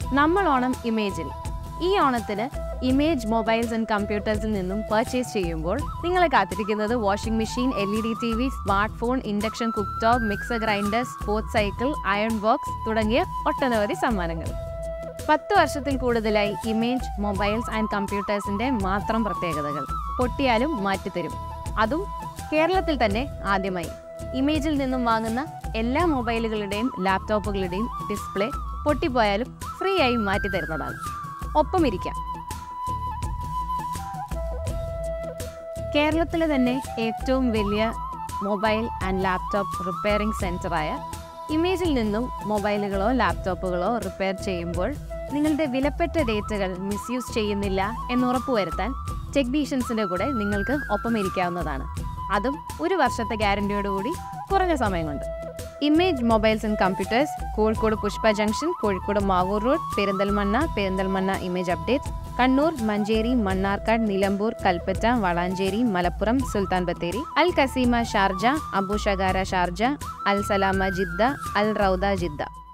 നമ്മൾ ഓണം ഇമേജിൽ ഈ ഓണത്തിന് ഇമേജ് മൊബൈൽസ് ആൻഡ് കമ്പ്യൂട്ടേഴ്സിൽ നിന്നും പർച്ചേസ് ചെയ്യുമ്പോൾ നിങ്ങളെ കാത്തിരിക്കുന്നത് washing machine L E D T V smart phone induction cooktop mixer grinder sports cycle iron box തുടങ്ങിയ ഒട്ടനവധി സമ്മാനങ്ങൾ പത്ത് വർഷത്തിൽ കൂടുതലായി ഇമേജ് മൊബൈൽസ് ആൻഡ് കമ്പ്യൂട്ടേഴ്സിന്റെ മാത്രം പ്രത്യേകതകൾ പൊട്ടിയാലും മാറ്റിത്തരും അതും കേരളത്തിൽ തന്നെ ആദ്യമായി ഇമേജിൽ നിന്നും വാങ്ങുന്ന എല്ലാ മൊബൈലുകളുടെയും ലാപ്ടോപ്പുകളുടെയും ഡിസ്പ്ലേ പൊട്ടിപ്പോയാലും ഫ്രീ ആയി മാറ്റി തരുന്നതാണ് ഒപ്പം ഇരിക്കാം കേരളത്തിലെ തന്നെ ഏറ്റവും വലിയ മൊബൈൽ ആൻഡ് ലാപ്ടോപ്പ് റിപ്പയറിംഗ് സെൻറ്ററായ ഇമേജിൽ നിന്നും മൊബൈലുകളോ ലാപ്ടോപ്പുകളോ റിപ്പയർ ചെയ്യുമ്പോൾ നിങ്ങളുടെ വിലപ്പെട്ട ഡേറ്റകൾ മിസ്യൂസ് ചെയ്യുന്നില്ല എന്ന് ഉറപ്പുവരുത്താൻ ടെക്നീഷ്യൻസിൻ്റെ കൂടെ നിങ്ങൾക്ക് ഒപ്പം ഇരിക്കാവുന്നതാണ് അതും ഒരു വർഷത്തെ ഗ്യാരണ്ടിയോടുകൂടി കുറഞ്ഞ സമയം കൊണ്ട് Image mobiles and computers Kozhikode Pushpa junction Kozhikode Mavoor road Perinthalmanna Perinthalmanna Image update Kannur Manjeri Mannarkkad Nilambur Kalpetta Valanchery Malappuram Sultan Bathery Al Qasimia Sharjah Abu Shagara Sharjah Al Salama Jeddah Al Rawdah Jeddah